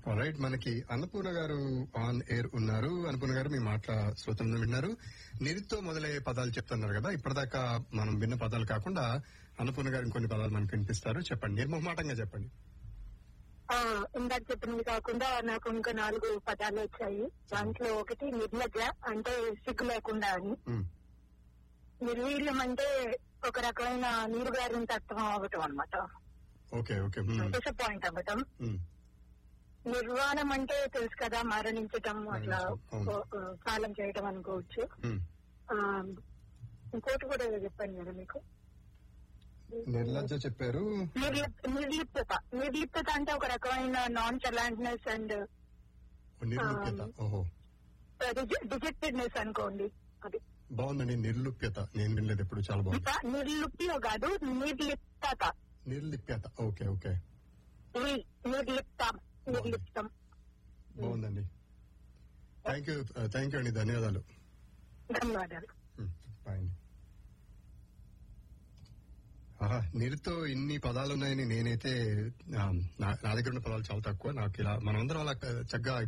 Right మనకి అన్నపూర్ణ గారు on air ఉన్నారు అన్నపూర్ణ గారు మీ మాట శ్రోతలను విన్నారు నిరితో మొదలయ్యే పదాలు చెప్తున్నారు కదా ఇప్పటిదాకా మనం విన్న పదాలు కాకుండా అన్నపూర్ణ గారు ఇంకొన్ని పదాలు మనకు వినిపిస్తారు చెప్పండి నిర్మోహమాటంగా చెప్పండి ఆ, ఇందాక చెప్పినవి కాకుండా నాకు ఇంకా నాలుగు పదాలు వచ్చాయి దాంట్లో ఒకటి నిర్లజ్జ అంటే సిగ్గు లేకుండా అని ఉమ్, నిర్వీర్యం అంటే ఒక రకమైన నీరుగారిన తత్వం అవ్వటం అనమాట ఓకే ఓకే ఉమ్, డిసప్పాయింట్ అవ్వటం ఉమ్, నిర్వాణం అంటే తెలుసు కదా మరణించటం అట్లా మరణించటం, అవును. ఓ- ఓ, కాలం చేయటం అనుకోవచ్చు ఉమ్. ఆ, ఇంకోటి కూడా ఏదో చెప్పాను కదా మీకు నిర్లజ్జ చెప్పారు నిర్లిప్- నిర్లిప్తత నిర్లిప్తత అంటే ఒక రకమైన నాన్ చలాంట్నెస్ అండ్ నిర్లుప్యత ఓహో డిజెక్టెడ్నెస్ అనుకోండి అది బాగుందండి నిర్లుప్యత నేను వినలేదు ఎప్పుడు చాలా బాగుంది ఇంకా నిర్లిప్తిలో కాదు నిర్లిప్తత నిర్లిప్యత ఓకే ఓకే ని- నిర్లిప్తం నిర్లిప్తం బాగుందండి థ్యాంక్ యూ థ్యాంక్ యూ అండి ధన్యవాదాలు ధన్యవాదాలు ఉమ్, బాయ్ అండి ఆహా, నిరుతో ఇన్ని పదాలు ఉన్నాయని నేనైతే ఆ, నా నా దగ్గర ఉన్న పదాలు చాలా తక్కువ నాకు ఇలా మనమందరం అలా చక్కగా